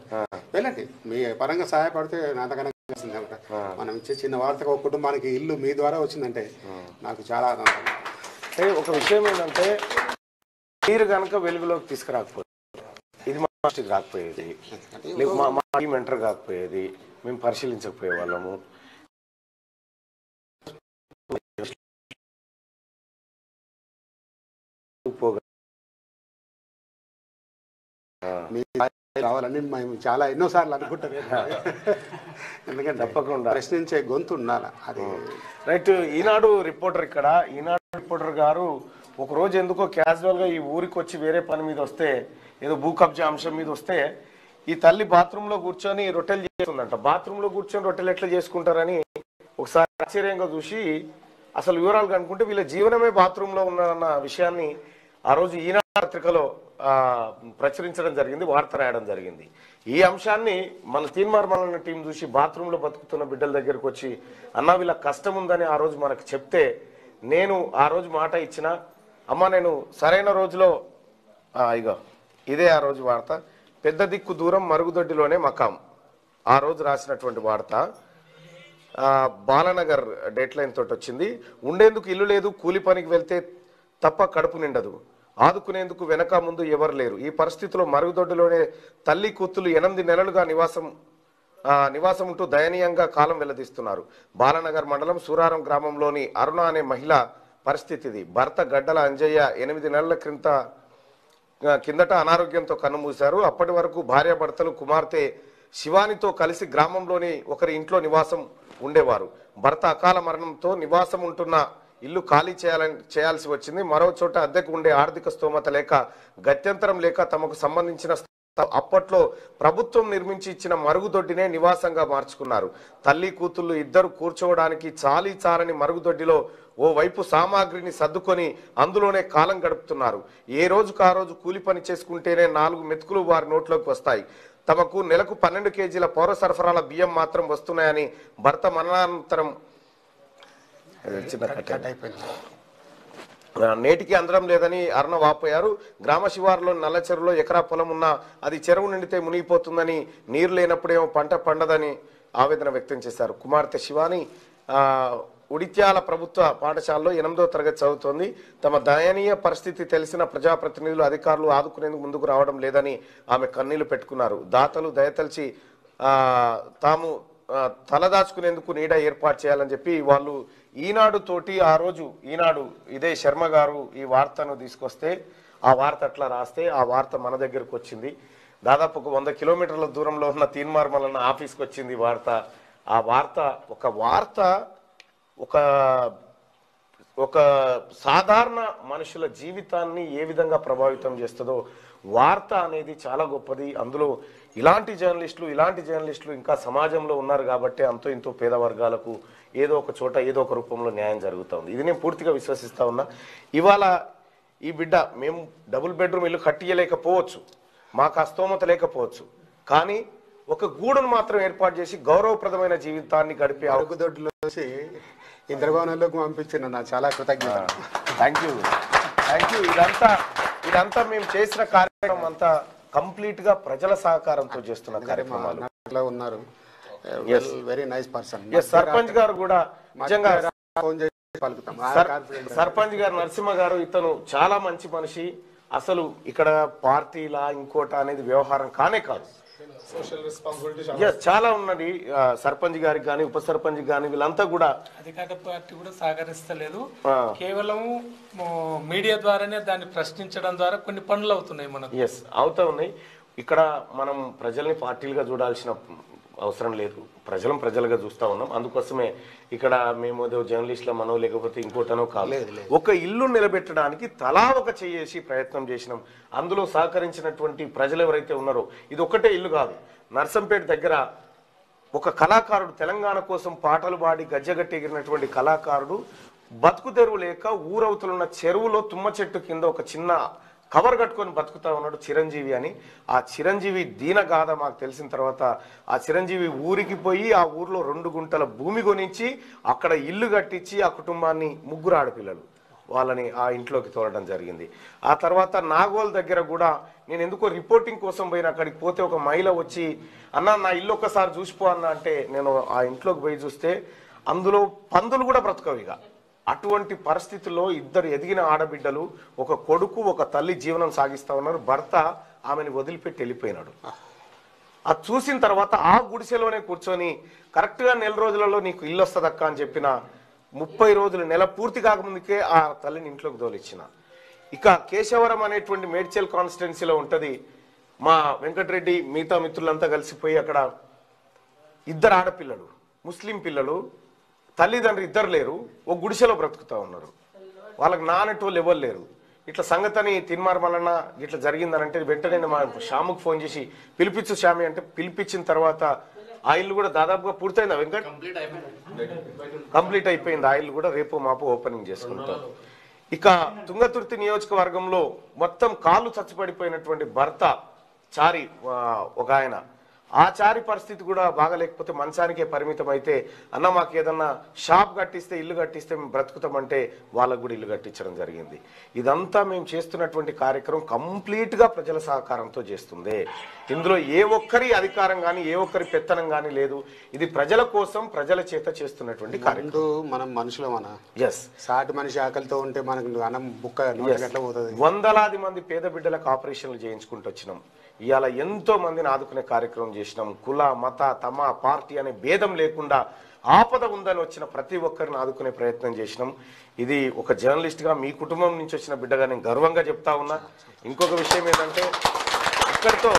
వెళ్ళండి మీ పరంగా సహాయపడితే నాతకన్నా అనమాట మనం ఇచ్చే చిన్న వార్తకు ఒక కుటుంబానికి ఇల్లు మీ ద్వారా వచ్చిందంటే నాకు చాలా ఆనందం అంటే ఒక విషయం ఏంటంటే మీరు కనుక వెలుగులోకి తీసుకురాకపోతే ఇది మా దృష్టికి రాకపోయేది లేక మా మా టీం ఎంటర్ కాకపోయేది మేము పరిశీలించకపోయే వాళ్ళము పోగా మీ సహాయం రావాలని మేము చాలా ఎన్నోసార్లు అనుకుంటాం ఎందుకంటే తప్పకుండా. ప్రశ్నించే గొంతు ఉండాలి అది రైట్ ఈనాడు రిపోర్టర్ ఇక్కడ ఈనాడు రిపోర్టర్ గారు ఒక రోజు ఎందుకో క్యాజువల్ గా ఈ ఊరికి వచ్చి వేరే పని మీద వస్తే ఏదో భూ కబ్జా అంశం మీద వస్తే ఈ తల్లి బాత్రూమ్ లో కూర్చొని రొట్టెలు చేస్తుందంట బాత్రూమ్ లో కూర్చొని రొట్టెలు ఎట్లా చేసుకుంటారని ఒకసారి ఆశ్చర్యంగా చూసి అసలు వివరాలు కనుక్కుంటే వీళ్ళ జీవనమే బాత్రూమ్ లో ఉన్నదన్న విషయాన్ని ఆ రోజు ఈనాడు పత్రికలో ఆ, ప్రచురించడం జరిగింది వార్త రాయడం జరిగింది ఈ అంశాన్ని మన తీన్మార్ మన టీం చూసి బాత్రూంలో బతుకుతున్న బిడ్డల దగ్గరకు వచ్చి అన్న వీళ్ళ కష్టం ఉందని ఆ రోజు మనకు చెప్తే నేను ఆ రోజు మాట ఇచ్చిన అమ్మ నేను సరైన రోజులో ఆ, ఇగో ఇదే ఆ రోజు వార్త పెద్ద దిక్కు దూరం మరుగుదొడ్డిలోనే మకాం ఆ రోజు రాసినటువంటి వార్త ఆ, బాలనగర్ డెడ్ లైన్ తోటి వచ్చింది ఉండేందుకు ఇల్లు లేదు కూలి పనికి వెళ్తే తప్ప కడుపు నిండదు ఆదుకునేందుకు వెనక ముందు ఎవరు లేరు ఈ పరిస్థితిలో మరుగుదొడ్డిలోనే తల్లి కూతులు ఎనిమిది నెలలుగా నివాసం ఆ, నివాసం ఉంటూ దయనీయంగా కాలం వెల్లదీస్తున్నారు బాలనగర్ మండలం సూరారం గ్రామంలోని అరుణ అనే మహిళ పరిస్థితి ఇది భర్త గడ్డల అంజయ్య ఎనిమిది నెలల క్రింద ఆ, కిందట అనారోగ్యంతో కన్నుమూశారు అప్పటి వరకు భార్యాభర్తలు కుమార్తె శివానితో కలిసి గ్రామంలోని ఒకరి ఇంట్లో నివాసం ఉండేవారు భర్త అకాల మరణంతో నివాసం ఉంటున్న ఇల్లు ఖాళీ చేయాలని చేయాల్సి వచ్చింది మరో చోట అద్దెకు ఉండే ఆర్థిక స్తోమత లేక గత్యంతరం లేక తమకు సంబంధించిన స్థ- అప్పట్లో ప్రభుత్వం నిర్మించి ఇచ్చిన మరుగుదొడ్డినే నివాసంగా మార్చుకున్నారు తల్లి కూతుళ్ళు ఇద్దరు కూర్చోవడానికి చాలీ చాలని మరుగుదొడ్డిలో ఓ వైపు సామాగ్రిని సర్దుకొని అందులోనే కాలం గడుపుతున్నారు ఏ రోజుకు ఆ రోజు కూలి పని చేసుకుంటేనే నాలుగు మెతుకులు వారి నోట్లోకి వస్తాయి తమకు నెలకు పన్నెండు కేజీల పౌర సరఫరాల బియ్యం మాత్రం వస్తున్నాయని భర్త మరణానంతరం చిన్న కట్ట కట్ అయిపోయింది ఆ, నేటికి అందడం లేదని అరుణ వాపోయారు గ్రామ శివారులో నల్ల చెరువులో ఎకరా పొలం ఉన్నా అది చెరువు నిండితే మునిగిపోతుందని నీరు లేనప్పుడేమో పంట పండదని ఆవేదన వ్యక్తం చేశారు కుమార్తె శివాని ఆ, ఉడిత్యాల ప్రభుత్వ పాఠశాలలో ఎనిమిదో తరగతి చదువుతోంది తమ దయనీయ పరిస్థితి తెలిసిన ప్రజాప్రతినిధులు అధికారులు ఆదుకునేందుకు ముందుకు రావడం లేదని ఆమె కన్నీళ్లు పెట్టుకున్నారు దాతలు దయతలిచి ఆ, తాము ఆ, తలదాచుకునేందుకు నీడ ఏర్పాటు చేయాలని చెప్పి వాళ్ళు ఈనాడు తోటి ఆ రోజు ఈనాడు ఇదే శర్మ గారు ఈ వార్తను తీసుకొస్తే ఆ వార్త అట్లా రాస్తే ఆ వార్త మన దగ్గరకు వచ్చింది దాదాపు ఒక వంద కిలోమీటర్ల దూరంలో ఉన్న తీన్మార్మలన్న ఆఫీస్కి వచ్చింది ఈ వార్త ఆ వార్త ఒక వార్త ఒక ఒక సాధారణ మనుషుల జీవితాన్ని ఏ విధంగా ప్రభావితం చేస్తుందో వార్త అనేది చాలా గొప్పది అందులో ఇలాంటి జర్నలిస్టులు ఇలాంటి జర్నలిస్టులు ఇంకా సమాజంలో ఉన్నారు కాబట్టి అంతో ఇంతో పేద వర్గాలకు ఏదో ఒక చోట ఏదో ఒక రూపంలో న్యాయం జరుగుతుంది ఇది నేను పూర్తిగా విశ్వసిస్తా ఉన్నా ఇవాళ ఈ బిడ్డ మేము డబుల్ బెడ్రూమ్ ఇల్లు కట్టియలేకపోవచ్చు మాకు ఆ స్తోమత లేకపోవచ్చు కానీ ఒక గూడును మాత్రం ఏర్పాటు చేసి గౌరవప్రదమైన జీవితాన్ని గడిపే అవకాశం అరుగుదొడ్డిలో వచ్చి ఇంద్రభవనంలోకి పంపించిన నా చాలా కృతజ్ఞత థ్యాంక్ యూ థ్యాంక్ యూ ఇదంతా ఇదంతా మేము చేసిన కార్యక్రమం అంతా కంప్లీట్ గా ప్రజల సహకారంతో చేస్తున్న కార్యక్రమాలు నాలో ఉన్నారు very nice person yes sarpanch గారు కూడా నిజంగా ఫోన్ చేసి పలుకుతాం ఆ సర్- కాన్ఫిడెన్స్ సర్పంచ్ గారు నరసింహ గారు ఇతను చాలా మంచి మనిషి అసలు ఇక్కడ పార్టీలా ఇంకోట అనేది వ్యవహారం కానే కాదు Yes, చాలా ఉన్నది ఆ, సర్పంచ్ గారికి కానీ ఉప సర్పంచ్ కానీ వీళ్ళంతా కూడా అధికార పార్టీ కూడా సహకరిస్తలేదు ఆ, కేవలం మీడియా ద్వారానే దాన్ని ప్రశ్నించడం ద్వారా కొన్ని పనులు అవుతున్నాయి మనకు ఎస్ అవుతా ఉన్నాయి ఇక్కడ మనం ప్రజల్ని పార్టీలుగా చూడాల్సిన అవసరం లేదు ప్రజలం ప్రజలుగా చూస్తా ఉన్నాం అందుకోసమే ఇక్కడ మేము ఏదో జర్నలిస్టుల మనో లేకపోతే ఇంకోటనో కాదు ఒక ఇల్లు నిలబెట్టడానికి తలా ఒక చేసి ప్రయత్నం చేసినాం అందులో సహకరించినటువంటి ప్రజలు ఎవరైతే ఉన్నారో ఇది ఒక్కటే ఇల్లు కాదు నర్సంపేట దగ్గర ఒక కళాకారుడు తెలంగాణ కోసం పాటలు పాడి గజ్జగట్టి ఎగిరినటువంటి కళాకారుడు బతుకు తెరువు లేక ఊరవతలున్న చెరువులో తుమ్మ చెట్టు కింద ఒక చిన్న కవర్ కట్టుకొని బతుకుతా ఉన్నాడు చిరంజీవి అని ఆ చిరంజీవి దీనగాథ మాకు తెలిసిన తర్వాత ఆ చిరంజీవి ఊరికి పోయి ఆ ఊర్లో రెండు గుంటల భూమి కొనించి అక్కడ ఇల్లు కట్టించి ఆ కుటుంబాన్ని ముగ్గురు ఆడపిల్లలు వాళ్ళని ఆ ఇంట్లోకి తోలడం జరిగింది ఆ తర్వాత నాగోల్ దగ్గర కూడా నేను ఎందుకో రిపోర్టింగ్ కోసం పోయిన అక్కడికి పోతే ఒక మహిళ వచ్చి అన్న నా ఇల్లు ఒక్కసారి చూసిపో అన్న అంటే నేను ఆ ఇంట్లోకి పోయి చూస్తే అందులో పందులు కూడా బ్రతకవు ఇక అటువంటి పరిస్థితుల్లో ఇద్దరు ఎదిగిన ఆడబిడ్డలు ఒక కొడుకు ఒక తల్లి జీవనం సాగిస్తా ఉన్నారు భర్త ఆమెను వదిలిపెట్టి వెళ్ళిపోయినాడు అది చూసిన తర్వాత ఆ గుడిసెలోనే కూర్చొని కరెక్ట్గా నెల రోజులలో నీకు ఇల్లు వస్తుందక్క అని చెప్పిన ముప్పై రోజులు నెల పూర్తి కాకముందుకే ఆ తల్లిని ఇంట్లోకి తోలిచ్చిన ఇక కేశవరం అనేటువంటి మేడ్చల్ కాన్స్టిట్యున్సీలో ఉంటది మా వెంకటరెడ్డి మిగతా మిత్రులంతా కలిసిపోయి అక్కడ ఇద్దరు ఆడపిల్లలు ముస్లిం పిల్లలు తల్లిదండ్రులు ఇద్దరు లేరు ఒక గుడిసెలో బ్రతుకుతా ఉన్నారు వాళ్ళకి నానటోళ్ళు ఎవరు లేరు ఇట్లా సంగతని తిన్మార్ మల్లన్న ఇట్లా జరిగిందనంటే వెంటనే మా శ్యాముకు ఫోన్ చేసి పిలిపించు శ్యామి అంటే పిలిపించిన తర్వాత ఆ ఇల్లు కూడా దాదాపుగా పూర్తయిందా వెంకట్ కంప్లీట్ అయిపోయింది ఆ ఇల్లు కూడా రేపు మాపు ఓపెనింగ్ చేసుకుంటాం ఇక తుంగతుర్తి నియోజకవర్గంలో మొత్తం కాళ్ళు చచ్చిపడిపోయినటువంటి భర్త చారి ఆ, ఒక ఆయన ఆ చారి పరిస్థితి కూడా బాగలేకపోతే మంచానికే పరిమితం అయితే అన్న మాకు ఏదన్నా షాప్ కట్టిస్తే ఇల్లు కట్టిస్తే మేము బ్రతుకుతామంటే వాళ్ళకు కూడా ఇల్లు కట్టించడం జరిగింది ఇదంతా మేము చేస్తున్నటువంటి కార్యక్రమం కంప్లీట్ గా ప్రజల సహకారంతో చేస్తుంది ఇందులో ఏ ఒక్కరి అధికారం కానీ ఏ ఒక్కరి పెత్తనం కానీ లేదు ఇది ప్రజల కోసం ప్రజల చేత చేస్తున్నటువంటి కార్యక్రమం ముందు మనం మనుషులమనా ఎస్ సాటి మనిషి ఆకలితో ఉంటే మనకు అన్నం బుక్క నోటికి ఎట్లా పోతుంది వందలాది మంది పేద బిడ్డలకు ఆపరేషన్లు చేయించుకుంటూ వచ్చినాం ఇవాళ ఎంతో మందిని ఆదుకునే కార్యక్రమం చేసినాం కుల మత తమ పార్టీ అనే భేదం లేకుండా ఆపద ఉందని వచ్చిన ప్రతి ఒక్కరిని ఆదుకునే ప్రయత్నం చేసినాం ఇది ఒక జర్నలిస్ట్ గా మీ కుటుంబం నుంచి వచ్చిన బిడ్డగా నేను గర్వంగా చెప్తా ఉన్నా ఇంకొక విషయం ఏంటంటే ఇక్కడితో